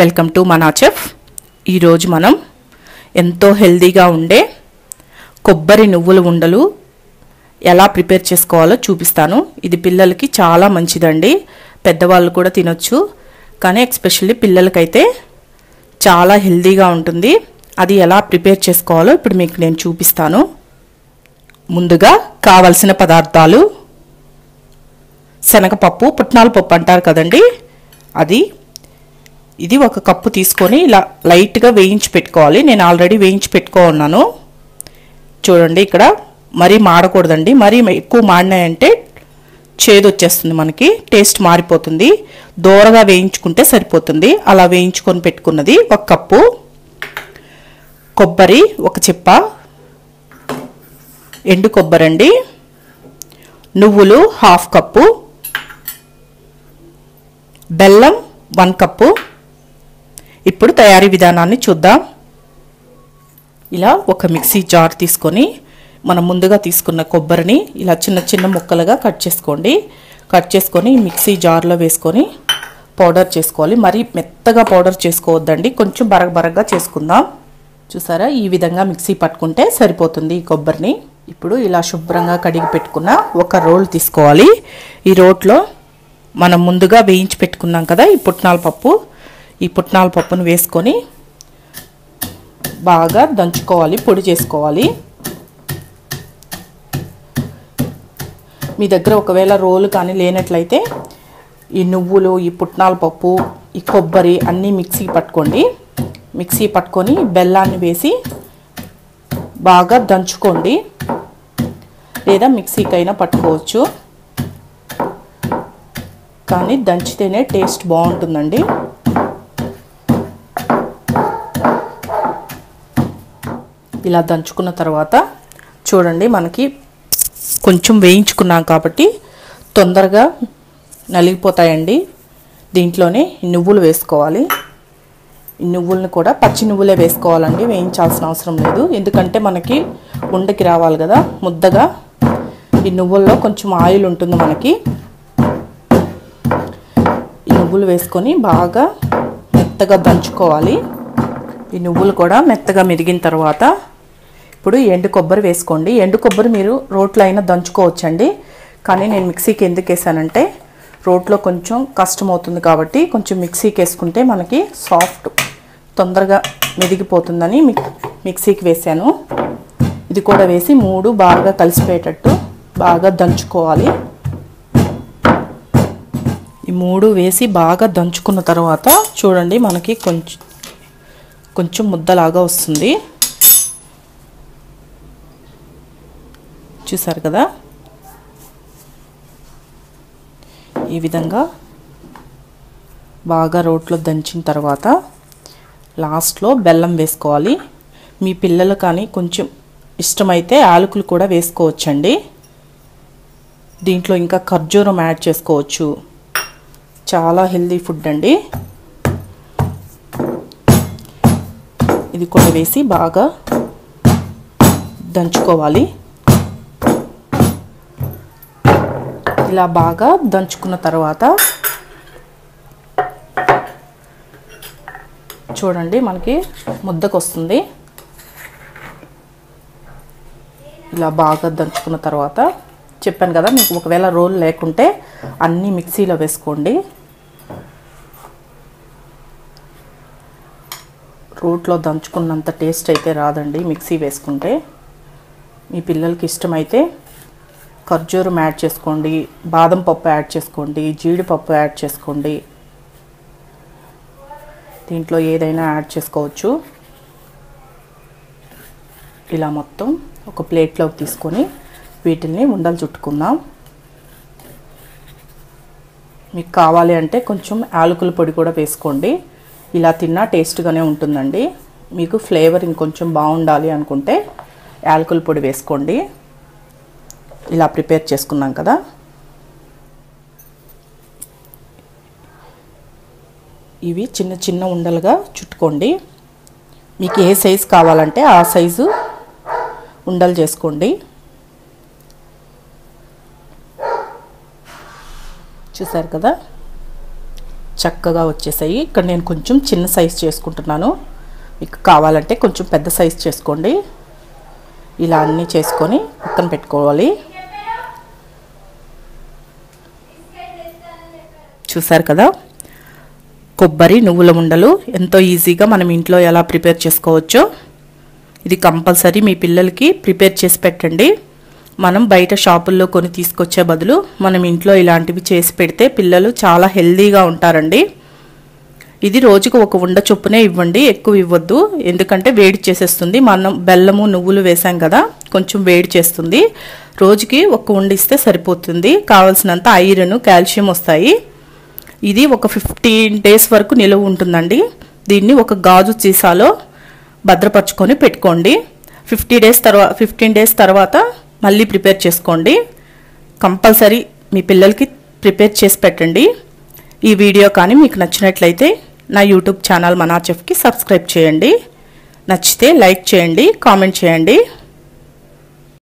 welcome to మనా chef ఈరోజు మనం ఎంతో హెల్తీగా ఉండే కొబ్బరి నువ్వుల ఉండలు ఎలా ప్రిపేర్ చేసుకోవాలో చూపిస్తాను ఇది పిల్లలకి చాలా మంచిదండి పెద్దవాళ్ళు కూడా తినొచ్చు కానీ ఎక్స్పెషల్లీ పిల్లలకైతే చాలా హెల్తీగా ఉంటుంది అది ఎలా ప్రిపేర్ చేసుకోవాలో ఇప్పుడు మీకు నేను చూపిస్తాను ముందుగా కావలసిన పదార్థాలు శనగపప్పు పుట్నాల పప్పు అంటారు కదండి అది ఇది ఒక కప్పు తీసుకొని ఇలా లైట్గా వేయించి పెట్టుకోవాలి నేను ఆల్రెడీ వేయించి పెట్టుకో ఉన్నాను చూడండి ఇక్కడ మరీ మాడకూడదండి మరీ ఎక్కువ మాడినాయంటే చేదు వచ్చేస్తుంది మనకి టేస్ట్ మారిపోతుంది దూరగా వేయించుకుంటే సరిపోతుంది అలా వేయించుకొని పెట్టుకున్నది ఒక కప్పు కొబ్బరి ఒక చిప్ప ఎండు కొబ్బరి అండి నువ్వులు హాఫ్ కప్పు బెల్లం వన్ కప్పు ఇప్పుడు తయారీ విధానాన్ని చూద్దాం ఇలా ఒక మిక్సీ జార్ తీసుకొని మనం ముందుగా తీసుకున్న కొబ్బరిని ఇలా చిన్న చిన్న ముక్కలుగా కట్ చేసుకోండి కట్ చేసుకొని మిక్సీ జార్లో వేసుకొని పౌడర్ చేసుకోవాలి మరి మెత్తగా పౌడర్ చేసుకోవద్దండి కొంచెం బరగ బరగ్గా చేసుకుందాం చూసారా ఈ విధంగా మిక్సీ పట్టుకుంటే సరిపోతుంది ఈ కొబ్బరిని ఇప్పుడు ఇలా శుభ్రంగా కడిగి పెట్టుకున్న ఒక రోల్ తీసుకోవాలి ఈ రోట్లో మనం ముందుగా వేయించి పెట్టుకున్నాం కదా ఈ పుట్నాల పప్పు ఈ పుట్నాల పప్పును వేసుకొని బాగా దంచుకోవాలి పొడి చేసుకోవాలి మీ దగ్గర ఒకవేళ రోలు కానీ లేనట్లయితే ఈ నువ్వులు ఈ పుట్నాల పప్పు ఈ కొబ్బరి అన్నీ మిక్సీ పట్టుకోండి మిక్సీ పట్టుకొని బెల్లాన్ని వేసి బాగా దంచుకోండి లేదా మిక్సీకైనా పట్టుకోవచ్చు కానీ దంచితేనే టేస్ట్ బాగుంటుందండి ఇలా దంచుకున్న తర్వాత చూడండి మనకి కొంచెం వేయించుకున్నాం కాబట్టి తొందరగా నలిగిపోతాయండి దీంట్లోనే నువ్వులు వేసుకోవాలి ఈ నువ్వులను కూడా పచ్చి నువ్వులే వేసుకోవాలండి వేయించాల్సిన అవసరం లేదు ఎందుకంటే మనకి ఉండకి రావాలి కదా ముద్దగా ఈ నువ్వుల్లో కొంచెం ఆయిల్ ఉంటుంది మనకి ఈ నువ్వులు వేసుకొని బాగా మెత్తగా దంచుకోవాలి ఈ నువ్వులు కూడా మెత్తగా మెదిగిన తర్వాత ఇప్పుడు ఎండు కొబ్బరి వేసుకోండి ఎండు కొబ్బరి మీరు రోట్లో అయినా దంచుకోవచ్చండి కానీ నేను మిక్సీకి ఎందుకు వేసానంటే రోట్లో కొంచెం కష్టం అవుతుంది కాబట్టి కొంచెం మిక్సీకి వేసుకుంటే మనకి సాఫ్ట్ తొందరగా మెదిగిపోతుందని మిక్సీకి వేసాను ఇది కూడా వేసి మూడు బాగా కలిసిపోయేటట్టు బాగా దంచుకోవాలి ఈ మూడు వేసి బాగా దంచుకున్న తర్వాత చూడండి మనకి కొంచెం కొంచెం ముద్దలాగా వస్తుంది చూసారు కదా ఈ విధంగా బాగా రోట్లో దంచిన తర్వాత లాస్ట్లో బెల్లం వేసుకోవాలి మీ పిల్లలు కానీ కొంచెం ఇష్టమైతే యాలకులు కూడా వేసుకోవచ్చండి దీంట్లో ఇంకా ఖర్జూరం యాడ్ చేసుకోవచ్చు చాలా హెల్దీ ఫుడ్ అండి ఇది కూడా వేసి బాగా దంచుకోవాలి ఇలా బాగా దంచుకున్న తర్వాత చూడండి మనకి ముద్దకు వస్తుంది ఇలా బాగా దంచుకున్న తర్వాత చెప్పాను కదా మీకు ఒకవేళ రోల్ లేకుంటే అన్నీ మిక్సీలో వేసుకోండి రోట్లో దంచుకున్నంత టేస్ట్ అయితే రాదండి మిక్సీ వేసుకుంటే మీ పిల్లలకి ఇష్టమైతే ఖర్జూరం యాడ్ చేసుకోండి బాదం పప్పు యాడ్ చేసుకోండి జీడిపప్పు యాడ్ చేసుకోండి దీంట్లో ఏదైనా యాడ్ చేసుకోవచ్చు ఇలా మొత్తం ఒక ప్లేట్లోకి తీసుకొని వీటిల్ని ఉండలు చుట్టుకుందాం మీకు కావాలి అంటే కొంచెం యాలకుల పొడి కూడా వేసుకోండి ఇలా తిన్నా టేస్ట్గానే ఉంటుందండి మీకు ఫ్లేవర్ ఇంకొంచెం బాగుండాలి అనుకుంటే యాలకుల పొడి వేసుకోండి ఇలా ప్రిపేర్ చేసుకున్నాం కదా ఇవి చిన్న చిన్న ఉండలుగా చుట్టుకోండి మీకు ఏ సైజు కావాలంటే ఆ సైజు ఉండలు చేసుకోండి చూసారు కదా చక్కగా వచ్చేసాయి ఇక్కడ నేను కొంచెం చిన్న సైజ్ చేసుకుంటున్నాను మీకు కావాలంటే కొంచెం పెద్ద సైజ్ చేసుకోండి ఇలా అన్నీ చేసుకొని పక్కన పెట్టుకోవాలి చూసారు కదా కొబ్బరి నువ్వుల ఉండలు ఎంతో ఈజీగా మనం ఇంట్లో ఎలా ప్రిపేర్ చేసుకోవచ్చో ఇది కంపల్సరీ మీ పిల్లలకి ప్రిపేర్ చేసి పెట్టండి మనం బయట షాపుల్లో కొని తీసుకొచ్చే బదులు మనం ఇంట్లో ఇలాంటివి చేసి పెడితే పిల్లలు చాలా హెల్దీగా ఉంటారండి ఇది రోజుకు ఒక ఉండ చొప్పునే ఇవ్వండి ఎక్కువ ఇవ్వద్దు ఎందుకంటే వేడి చేసేస్తుంది మనం బెల్లము నువ్వులు వేసాం కదా కొంచెం వేడి చేస్తుంది రోజుకి ఒక ఉండ ఇస్తే సరిపోతుంది కావాల్సినంత ఐరన్ కాల్షియం వస్తాయి ఇది ఒక ఫిఫ్టీన్ డేస్ వరకు నిలువ ఉంటుందండి దీన్ని ఒక గాజు సీసాలో భద్రపరచుకొని పెట్టుకోండి ఫిఫ్టీ డేస్ తర్వాత ఫిఫ్టీన్ డేస్ తర్వాత మళ్ళీ ప్రిపేర్ చేసుకోండి కంపల్సరీ మీ పిల్లలకి ప్రిపేర్ చేసి పెట్టండి ఈ వీడియో కానీ మీకు నచ్చినట్లయితే నా యూట్యూబ్ ఛానల్ మనా చెఫ్కి సబ్స్క్రైబ్ చేయండి నచ్చితే లైక్ చేయండి కామెంట్ చేయండి